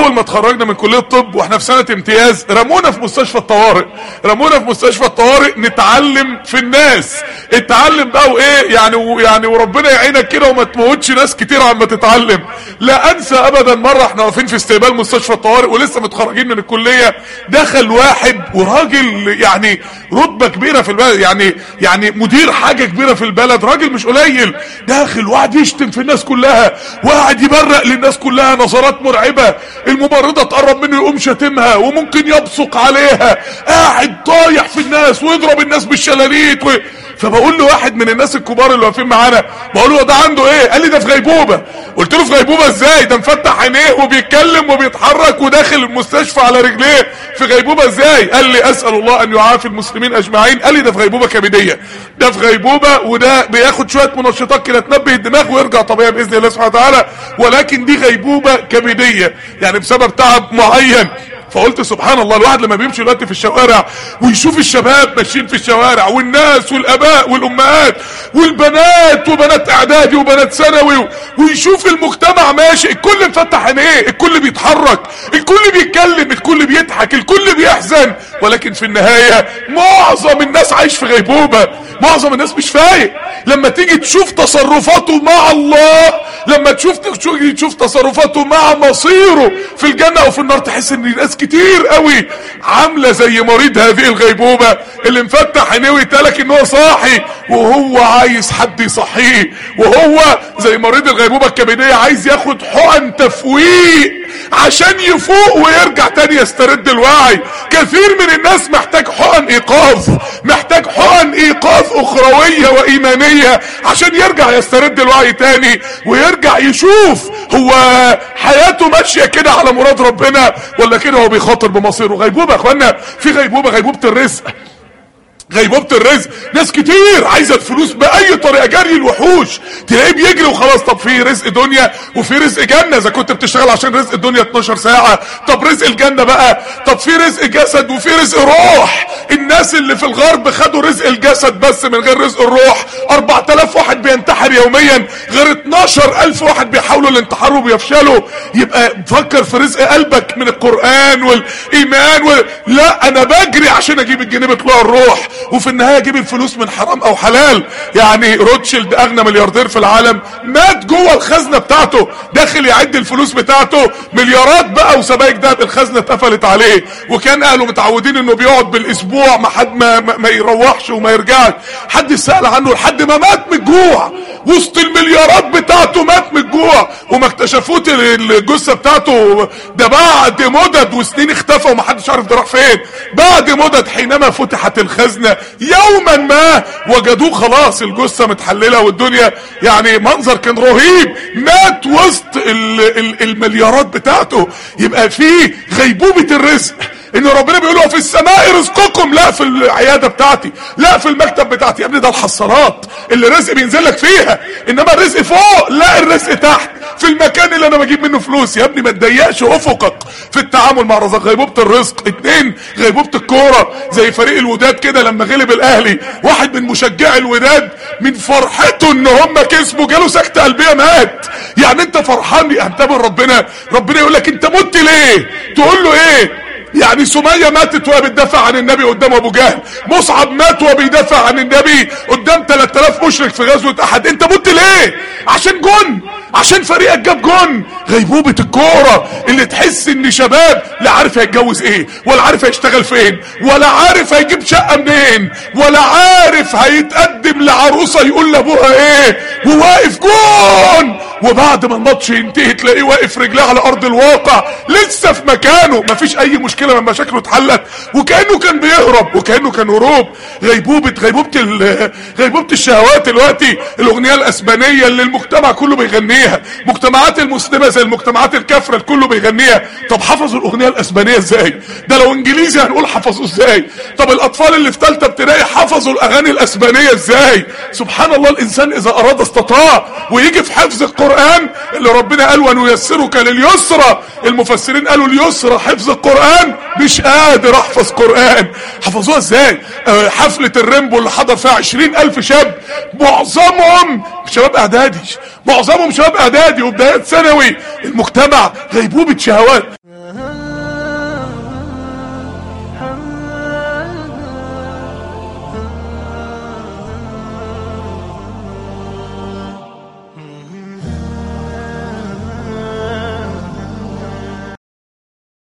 اول ما اتخرجنا من كليه الطب واحنا في سنه امتياز رمونا في مستشفى الطوارئ رمونا في مستشفى الطوارئ نتعلم في الناس اتعلم بقى وايه يعني يعني وربنا يعينك كده وما تموتش ناس كتير عما تتعلم لا انسى ابدا مره احنا واقفين في استقبال مستشفى الطوارئ ولسه متخرجين من الكليه دخل واحد وراجل يعني رتبه كبيره في البلد يعني يعني مدير حاجه كبيره في البلد راجل مش قليل داخل وقعد يشتم في الناس كلها وقعد يبرق للناس كلها نظرات مرعبه الممرضه تقرب منه يقوم شاتمها وممكن يبصق عليها قاعد طايح في الناس ويضرب الناس بالشلاليت و... فبقول له واحد من الناس الكبار اللي واقفين معانا بقول له ده عنده ايه قال لي ده في غيبوبه قلت له في غيبوبه ازاي ده مفتح عينيه وبيتكلم وبيتحرك وداخل المستشفى على رجليه في غيبوبه ازاي قال لي اسال الله ان يعافي المسلمين اجمعين قال لي ده في غيبوبه كبديه ده في غيبوبه وده بياخد شويه منشطات كده تنبه الدماغ ويرجع طبيعي باذن الله سبحانه وتعالى ولكن دي غيبوبه كبديه يعني بسبب تعب معين فقلت سبحان الله الواحد لما بيمشي دلوقتي في الشوارع ويشوف الشباب ماشيين في الشوارع والناس والاباء والامهات والبنات وبنات اعدادي وبنات ثانوي ويشوف المجتمع ماشي الكل مفتح عينيه الكل بيتحرك الكل بيتكلم الكل بيضحك الكل بيحزن ولكن في النهايه معظم الناس عايش في غيبوبه معظم الناس مش فايق لما تيجي تشوف تصرفاته مع الله لما تشوف تشوف تصرفاته مع مصيره في الجنه او في النار تحس ان الناس كتير قوي عامله زي مريض هذه الغيبوبه اللي مفتح عينيه ويتقالك ان هو صاحي وهو عايز حد يصحيه وهو زي مريض الغيبوبه الكبديه عايز ياخد حقن تفويق عشان يفوق ويرجع تاني يسترد الوعي كثير من الناس محتاج حقن ايقاظ محتاج حقن ايقاظ اخرويه وايمانيه عشان يرجع يسترد الوعي تاني ويرجع يشوف هو حياته ماشيه كده على مراد ربنا ولا كده هو بيخاطر بمصيره غيبوبه يا اخوانا في غيبوبه غيبوبه الرزق غيبوبة الرزق ناس كتير عايزة الفلوس بأي طريقة جري الوحوش تلاقيه بيجري وخلاص طب في رزق دنيا وفي رزق جنة إذا كنت بتشتغل عشان رزق الدنيا 12 ساعة طب رزق الجنة بقى طب في رزق جسد وفي رزق روح الناس اللي في الغرب خدوا رزق الجسد بس من غير رزق الروح 4000 واحد بينتحر يوميا غير 12000 واحد بيحاولوا الانتحار وبيفشلوا يبقى فكر في رزق قلبك من القرآن والإيمان و... لا أنا بجري عشان أجيب الجنيه بطلوع الروح وفي النهايه اجيب الفلوس من حرام او حلال يعني روتشيلد اغنى ملياردير في العالم مات جوه الخزنه بتاعته داخل يعد الفلوس بتاعته مليارات بقى وسبائك دهب الخزنه اتقفلت عليه وكان اهله متعودين انه بيقعد بالاسبوع ما حد ما, ما, ما يروحش وما يرجعش حد سال عنه لحد ما مات من الجوع وسط المليارات بتاعته مات من الجوع وما اكتشفوه الجثه بتاعته ده بعد مدد وسنين اختفى ومحدش عارف ده راح فين بعد مدد حينما فتحت الخزنه يوما ما وجدوه خلاص الجثة متحللة والدنيا يعني منظر كان رهيب مات وسط ال ال المليارات بتاعته يبقى فيه غيبوبة الرزق ان ربنا بيقول له في السماء رزقكم لا في العياده بتاعتي لا في المكتب بتاعتي يا ابني ده الحصالات اللي الرزق بينزل لك فيها انما الرزق فوق لا الرزق تحت في المكان اللي انا بجيب منه فلوس يا ابني ما تضيقش افقك في التعامل مع الرزق غيبوبه الرزق اتنين غيبوبه الكوره زي فريق الوداد كده لما غلب الاهلي واحد من مشجعي الوداد من فرحته ان هم كسبوا جاله سكته قلبيه مات يعني انت فرحان انت ربنا ربنا يقول لك انت مت ليه تقول له ايه يعني سمية ماتت وهي بتدافع عن النبي قدام ابو جهل مصعب مات وهو بيدافع عن النبي قدام 3000 مشرك في غزوة احد انت مت ليه عشان جن عشان فريقك جاب جون غيبوبة الكورة اللي تحس ان شباب لا عارف هيتجوز ايه ولا عارف هيشتغل فين ولا عارف هيجيب شقة منين ولا عارف هيتقدم لعروسة يقول لابوها ايه وواقف جون وبعد ما الماتش ينتهي تلاقيه واقف رجليه على ارض الواقع لسه في مكانه مفيش اي مشكله من مشاكله اتحلت وكانه كان بيهرب وكانه كان هروب غيبوبه غيبوبه غيبوبه الشهوات دلوقتي الاغنيه الاسبانيه اللي المجتمع كله بيغنيها مجتمعات المسلمه زي المجتمعات الكافره الكل بيغنيها طب حفظوا الاغنيه الاسبانيه ازاي ده لو انجليزي هنقول حفظوا ازاي طب الاطفال اللي في ثالثه ابتدائي حفظوا الاغاني الاسبانيه ازاي سبحان الله الانسان اذا اراد استطاع ويجي في حفظ القران اللي ربنا قال ونيسرك لليسرى المفسرين قالوا اليسرى حفظ القران مش قادر احفظ قران حفظوها ازاي أه حفله الريمبو اللي حضر فيها عشرين الف شاب معظمهم شباب اعدادي معظمهم شباب اعدادي وبدايات ثانوي المجتمع غيبوبه شهوات